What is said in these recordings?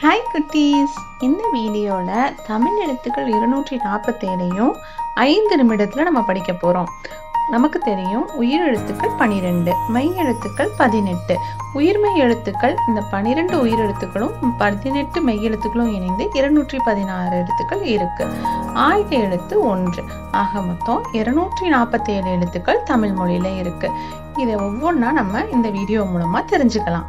hi குட்டீஸ் இந்த வீடியோவில் தமிழ் எழுத்துக்கள் இருநூற்றி நாற்பத்தேழையும் ஐந்து நிமிடத்தில் நம்ம படிக்க போகிறோம் நமக்கு தெரியும் உயிர் எழுத்துக்கள் பனிரெண்டு மெய் எழுத்துக்கள் பதினெட்டு உயிர்மெய் எழுத்துக்கள் இந்த பனிரெண்டு உயிர் எழுத்துக்களும் பதினெட்டு மெய் எழுத்துக்களும் இணைந்து இருநூற்றி பதினாறு எழுத்துக்கள் இருக்கு ஆயுத எழுத்து ஒன்று ஆக மொத்தம் இருநூற்றி நாற்பத்தேழு எழுத்துக்கள் தமிழ் மொழியில இருக்கு இதை ஒவ்வொன்றா நம்ம இந்த வீடியோ மூலமா தெரிஞ்சுக்கலாம்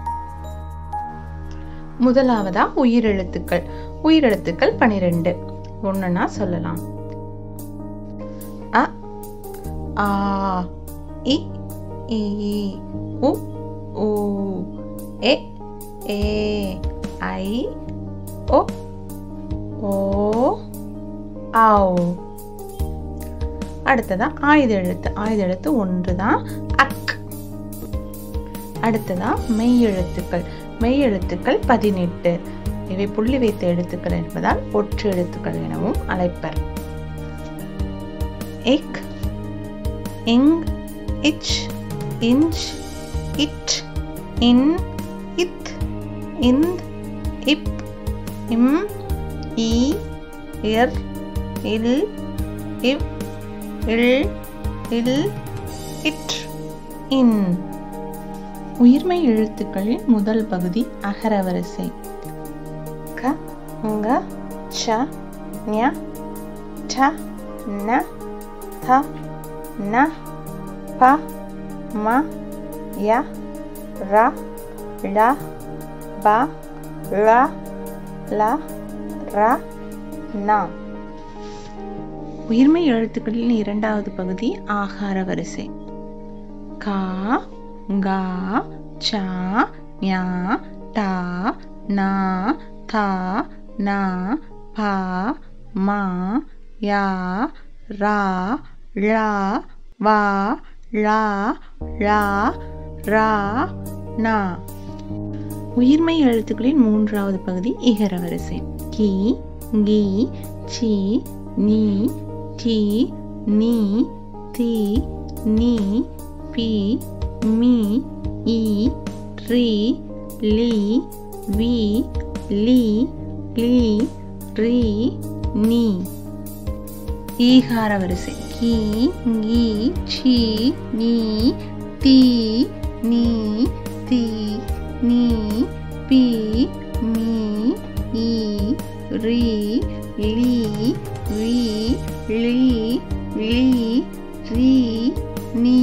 முதலாவதா உயிரெழுத்துக்கள் உயிரெழுத்துக்கள் பனிரெண்டு ஒன்றுனா சொல்லலாம் அ ஆ இ ஈ உ ஊ எ ஏ ஐ ஒ ஓ ஆவ் அடுத்ததா ஆயுத எழுத்து ஆயுத எழுத்து ஒன்று தான் அக் அடுத்ததா மெய் எழுத்துக்கள் மெய் எழுத்துக்கள் பதினெட்டு இவை புள்ளி வைத்த எழுத்துக்கள் என்பதால் ஒற்று எழுத்துக்கள் எனவும் அழைப்பர் எக் இங் இச் இஞ்ச் இட் இன் இத் இந்த் இப் இம் இ இர் இல் இவ் இல் இல் இட் இன் உயிர்மை எழுத்துக்களின் முதல் பகுதி அகர வரிசை க ங்க ச ஞ ட ந த ந ப ம ய ர ழ ப ழ ல ர ந உயிர்மை எழுத்துக்களின் இரண்டாவது பகுதி ஆகார வரிசை கா கா ச ஞ ட ந த ந ப ம ய ர ழ வ ழ ழ ர ந உயிர்மை எழுத்துக்களின் மூன்றாவது பகுதி இகர வரிசை கி கி சி நீ டி நீ தி நீ பி மீ இ ரி லி வி லி லி ரி நீ ஈகார வரிசை கி கி சி நீ தி நீ தி நீ பி மீ இ ரி லி வி லி லி ரி நீ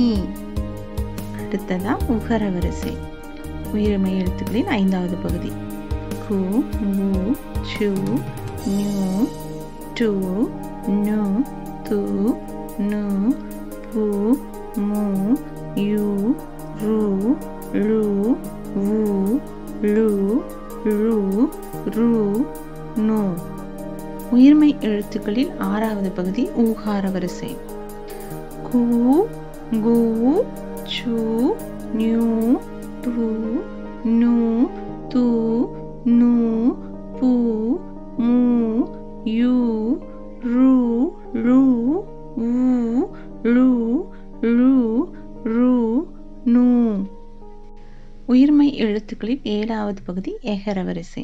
அடுத்ததா உகர வரிசை உயிர்மை எழுத்துக்களின் ஐந்தாவது பகுதி கு மு சு நியூ டு நு து நு பு மு யு ரு ழு வு ழு ழு ரு நு உயிர்மை எழுத்துக்களில் ஆறாவது பகுதி ஊகார வரிசை கு கு சு நியூ டு நு து நு பு மு யு ரு ழு வு ழு ழு ரு நு உயிர்மை எழுத்துக்களின் ஏழாவது பகுதி ஏகர வரிசை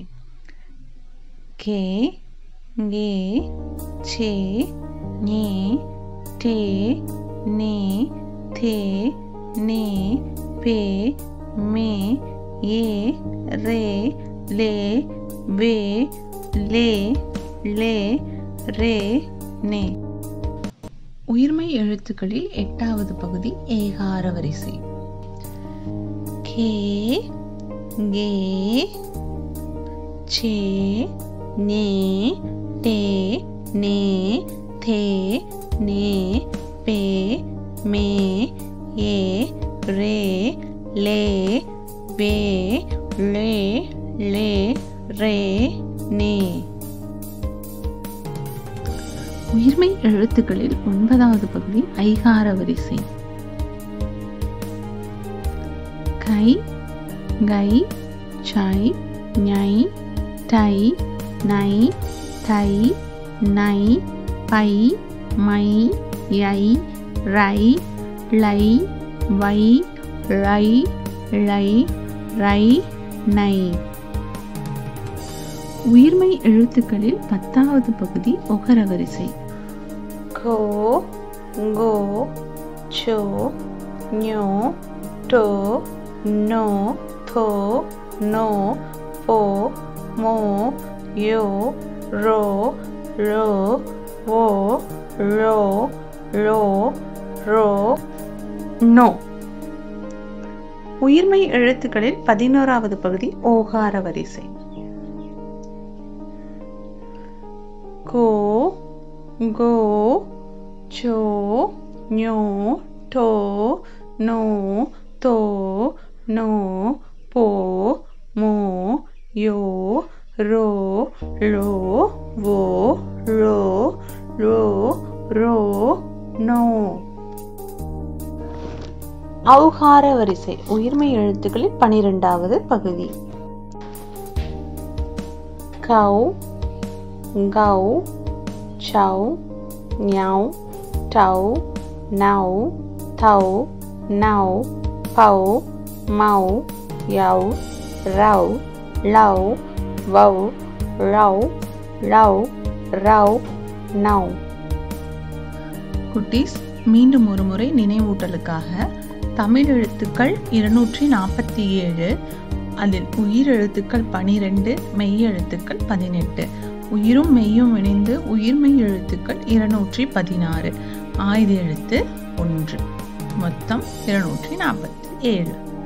கே ங்கே சே நே டே நே தே நே பே மே ஏ ரே லே வே லே லே ரே நே உயிர்மை எழுத்துக்களில் எட்டாவது பகுதி ஏகார வரிசை கே ங்கே சே நே டே நே தே நே பே மே ஏ ரே லே வே லே லே ரே நே உயிர்மை எழுத்துக்களில் ஒன்பதாவது பகுதி ஐகார வரிசை கை கை சை ஞை டை நை தை நை பை மை யை ரை லை வை ழை ழை ரை நை உயிர்மை எழுத்துக்களில் பத்தாவது பகுதி ஒகர வரிசை கோ கோ சோ ஞோ டோ நோ தோ நோ போ மோ யோ ரோ ரோ ஓ ரோ ரோ ரோ நோ உயிர்மை எழுத்துக்களில் பதினோராவது பகுதி ஓகார வரிசை கோ கோ சோ ஞோ டோ நோ தோ நோ போ மோ யோ ரோ லோ வோ ரோ ரோ ரோ நோ ஔகார வரிசை உயிர்மை எழுத்துக்களில் பனிரெண்டாவது பகுதி கவ் கவ் சவ் ஞவ் டவ் நவ் தவ் நவ் பவ் மவ் யவ் ரவ் லவ் வவ் ரவ் லவ் ரவ் நவ் குட்டீஸ் மீண்டும் ஒரு முறை நினைவூட்டலுக்காக தமிழ் எழுத்துக்கள் இருநூற்றி நாற்பத்தி ஏழு அதில் உயிர் எழுத்துக்கள் பனிரெண்டு மெய் எழுத்துக்கள் பதினெட்டு உயிரும் மெய்யும் இணைந்து உயிர்மெய் எழுத்துக்கள் இருநூற்றி பதினாறு ஆயுத எழுத்து ஒன்று மொத்தம் இருநூற்றி நாற்பத்தி ஏழு